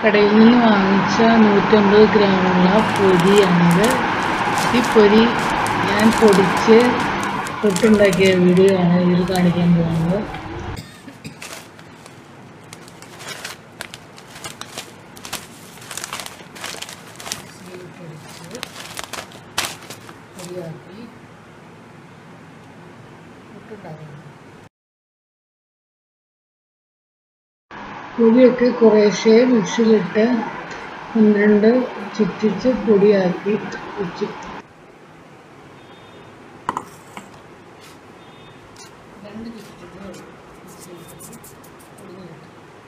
കടയിൽ നിന്ന് വാങ്ങിച്ച നൂറ്റമ്പത് ഗ്രാമുള്ള പൊരിയാണിത് ഈ പൊരി ഞാൻ പൊടിച്ച് പുട്ടുണ്ടാക്കിയ വീഡിയോ ആണ് ഇതിൽ കാണിക്കാൻ പോകുന്നത് പൊടിച്ച് പൊടിയാക്കി പുട്ടുണ്ടാക്കുന്നു പൊടിയൊക്കെ കുറേശ്ശെ മിക്സിയിലിട്ട് ഒന്ന് രണ്ട് ചുറ്റിച്ച് പൊടിയാക്കി വെച്ചു രണ്ട് ചുറ്റിച്ച് മിക്സിയിലിട്ട് പൊടിഞ്ഞിട്ട്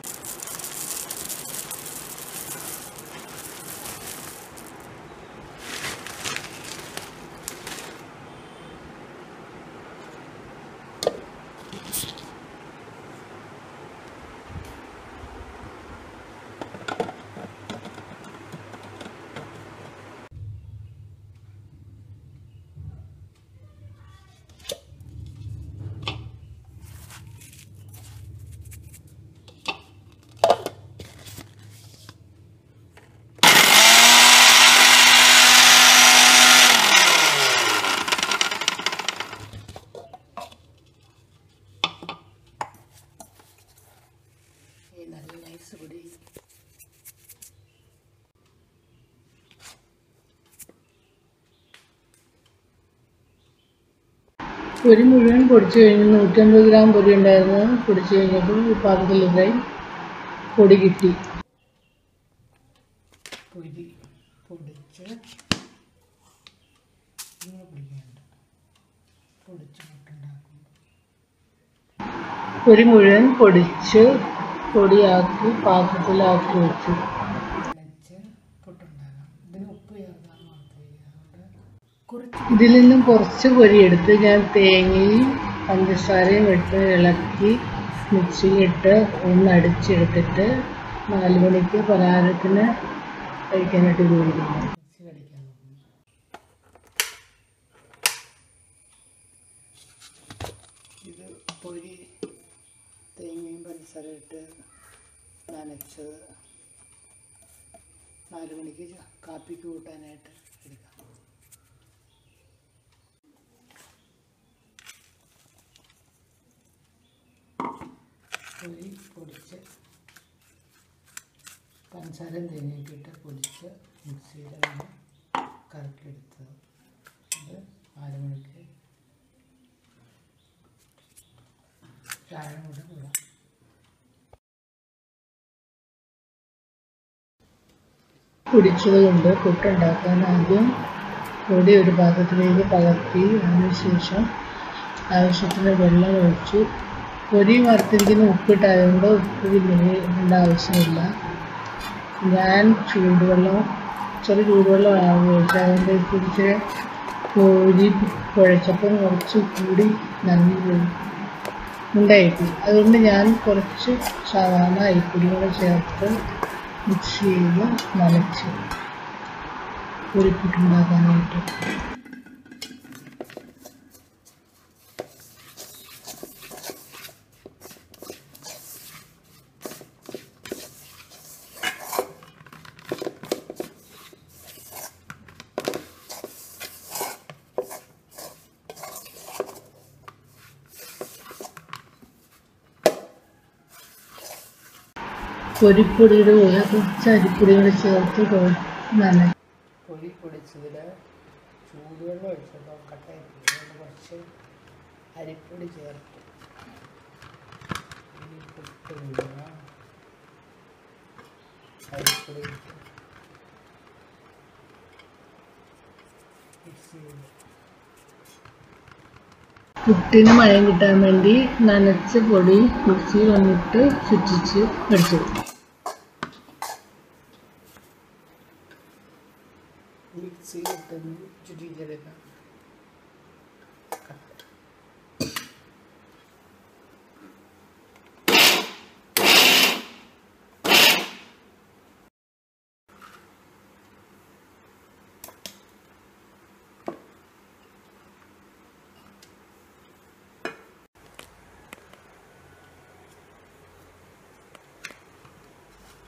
ഈ നല്ല നൈസ് പൊടി പൊരി മുഴുവൻ പൊടിച്ചു കഴിഞ്ഞ് നൂറ്റമ്പത് ഗ്രാം പൊരി ഉണ്ടായിരുന്നു പൊടിച്ചു കഴിഞ്ഞപ്പോൾ ഈ പാത്രത്തിലിതായി പൊടി കിട്ടി പൊരി പൊടിച്ച് ഇങ്ങനെ പൊടിക്കാനുണ്ട് പൊടിച്ച് മുട്ടുണ്ടാക്കും പൊരി മുഴുവൻ പൊടിച്ച് പൊടിയാക്കി പാത്രത്തിലാക്കി വെച്ചു ഇതിൽ നിന്നും കുറച്ച് പൊരി എടുത്ത് ഞാൻ തേങ്ങയും പഞ്ചസാരയും ഇട്ട് ഇളക്കി മിക്സിയിലിട്ട് ഒന്ന് അടിച്ചെടുത്തിട്ട് നാല് മണിക്ക് പലഹാരത്തിന് കഴിക്കാനായിട്ട് ഉപയോഗിക്കുന്നു മിക്സി കടിക്കാൻ ഇത് പൊരി തേങ്ങയും പഞ്ചസാര ഇട്ട് നനച്ചത് നാല് മണിക്ക് കാപ്പിക്ക് കൂട്ടാനായിട്ട് എടുക്കാം പൊരി പൊടിച്ച് പഞ്ചസാരയും തേങ്ങയൊക്കെ ഇട്ട് പൊടിച്ച് മിക്സിയിൽ ഒന്ന് കറക്കിയെടുത്തത് ഇത് നാല് മണിക്ക് ചായ കൂടെ കൂടാം കുടിച്ചത് കൊണ്ട് പുട്ടുണ്ടാക്കാൻ ആദ്യം പൊടി ഒരു പാത്രത്തിലേക്ക് പകർത്തി അതിനുശേഷം ആവശ്യത്തിന് വെള്ളം ഒഴിച്ചു പൊരി വറുത്തിരിക്കുന്ന ഉപ്പിട്ടായതുകൊണ്ട് ഉപ്പ് പിന്നെ ഇടേണ്ട ആവശ്യമില്ല ഞാൻ ചൂടുവെള്ളം ചെറിയ ചൂടുവെള്ളമാണ് ഉപയോഗിച്ചത് അതുകൊണ്ട് ഇച്ചിരി പൊരി കുഴച്ചപ്പം കുറച്ച് കൂടി നന്ദി പോയി ഉണ്ടായിപ്പോയി അതുകൊണ്ട് ഞാൻ കുറച്ച് സാധാരണ അരിപ്പൊടി കൂടെ ചേർത്ത് മിക്സ് ചെയ്ത് നനച്ച് പൊരിപ്പിട്ടുണ്ടാക്കാനായിട്ട് പൊരിപ്പൊടിയുടെ കൂടെ കുറച്ച് അരിപ്പൊടി കൂടെ ചേർത്ത് കൊ- നന പൊടി പൊടിച്ചതിൽ ചൂടുവെള്ളം ഒഴിച്ചപ്പോൾ കട്ടയായി അതുകൊണ്ട് കുറച്ച് അരിപ്പൊടി ചേർത്ത് ഈ പുട്ട് വീഴുക അരിപ്പൊടി ഇട്ട് മിക്സ് ചെയ്ത് പുട്ടിന് മയം കിട്ടാൻ വേണ്ടി നനച്ച പൊടി മിക്സിയിൽ വന്നിട്ട് ചുറ്റിച്ച് എടുത്തു മിക്സിയിലിട്ട് ചുറ്റിച്ചെടുക്കാം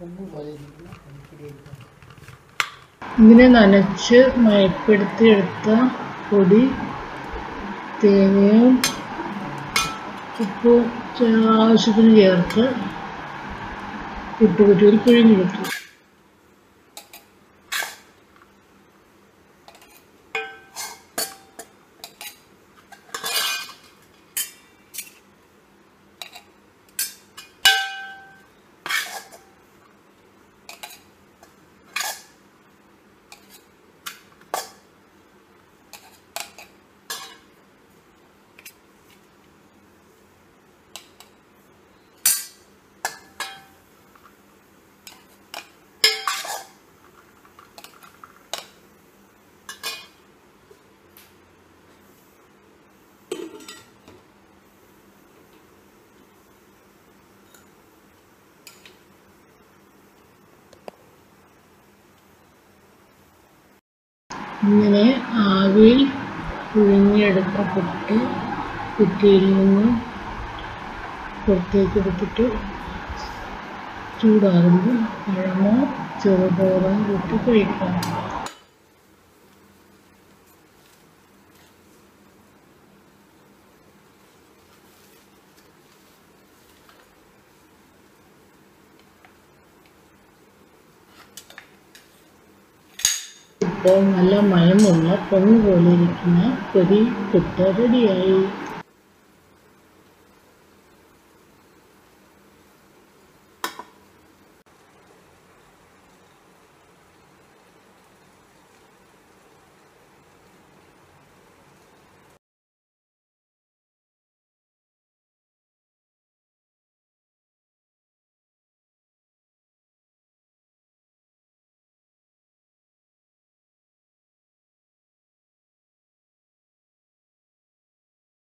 പൊങ്ങ് പോലെ ഇരിക്കുന്ന പനിക്കിരിയായിരിക്കും ഇങ്ങനെ നനച്ച് മയപ്പെടുത്തി എടുത്ത പൊടി തേങ്ങയും ഉപ്പും ചേ- ആവശ്യത്തിന് ചേർത്ത് പുട്ടുകുറ്റിയിൽ പിഴിഞ്ഞെടുത്തു ഇങ്ങനെ ആവിയിൽ പുഴുങ്ങിയെടുത്ത പുട്ട് കുറ്റിയിൽ നിന്ന് പുറത്തേക്ക് എടുത്തിട്ട് ചൂടാകുമ്പോൾ പഴമോ ചെറുപയറോ കൂട്ടി കഴിക്കാം ഇപ്പോൾ നല്ല മയമുള്ള പൊങ്ങ് പോലെ ഇരിക്കുന്ന പൊരി പുട്ട് റെഡിയായി